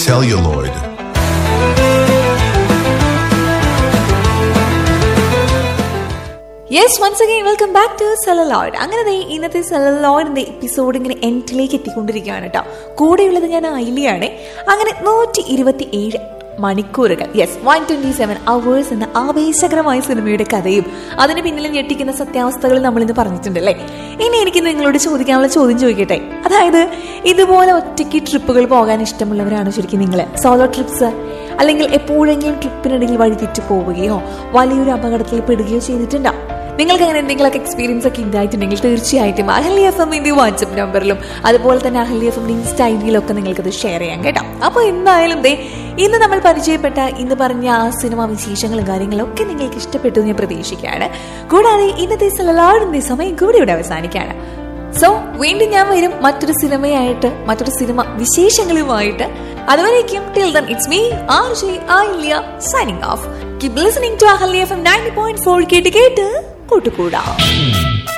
celluloid. Yes once again welcome back to celluloid അങ്ങനെ ദേ ഇന്നത്തെ സെലലോയിഡിന്റെ എപ്പിസോഡ് ഇങ്ങനെ എൻഡിലേക്ക് എത്തിക്കൊണ്ടിരിക്കുകയാണ് കേട്ടോ കൂടെയുള്ളത് ഞാൻ ഐലിയാണ് അങ്ങനെ നൂറ്റി ഇരുപത്തി ഏഴ് മണിക്കൂറുകൾ yes one twenty seven hours എന്ന ആവേശകരമായ സിനിമയുടെ കഥയും അതിന് പിന്നിൽ ഞെട്ടിക്കുന്ന സത്യാവസ്ഥകൾ നമ്മൾ ഇന്ന് പറഞ്ഞിട്ടുണ്ടല്ലേ ഇനി എനിക്ക് നിങ്ങളോട് ചോദിക്കാനുള്ള ചോദ്യം ചോദിക്കട്ടെ അതായത് ഇതുപോലെ ഒറ്റയ്ക്ക് ട്രിപ്പുകൾ പോകാൻ ഇഷ്ടമുള്ളവരാണ് ശരിക്കും നിങ്ങൾ സോളോ ട്രിപ്സ് അല്ലെങ്കിൽ എപ്പോഴെങ്കിലും ട്രിപ്പിനിടയിൽ വഴിതെറ്റി പോവുകയോ വലിയൊരു അപകടത്തിൽ പെടുകയോ ചെയ്തിട്ടുണ്ടോ നിങ്ങൾക്ക് അങ്ങനെ എന്തെങ്കിലുമൊക്കെ എക്സ്പീരിയൻസ് ഒക്കെ ഉണ്ടായിട്ടുണ്ടെങ്കിൽ തീർച്ചയായിട്ടും അഹല്യ എഫ് എമ്മിന്റെ വാട്സപ്പ് നമ്പറിലും അതുപോലെ തന്നെ അഹല്യ എഫ് എമ്മിന്റെ ഇൻസ്റ്റ ഐ ഡിയിലൊക്കെ നിങ്ങൾക്കത് ഷെയർ ചെയ്യാം കേട്ടോ അപ്പോൾ എന്തായാലും ദേ ഇന്ന് നമ്മൾ പരിചയപ്പെട്ട ഇന്ന് പറഞ്ഞ ആ സിനിമ വിശേഷങ്ങളും കാര്യങ്ങളും ഒക്കെ നിങ്ങൾക്ക് ഇഷ്ടപ്പെട്ടു എന്ന് ഞാൻ പ്രതീക്ഷിക്കുകയാണ് കൂടാതെ ഇന്നത്തെ സലലാടിന്റെ സമയം കൂടി ഇവിടെ അവസാനിക്കുകയാണ് സോ വീണ്ടും ഞാൻ വരും മറ്റൊരു സിനിമയായിട്ട് മറ്റൊരു സിനിമ വിശേഷങ്ങളുമായിട്ട് അതുവരേക്കും till then it's me R J Ayilya signing off keep listening to Ahalya F M ninety point four കേട്ട് കേട്ട് കൂട്ടുകൂടാം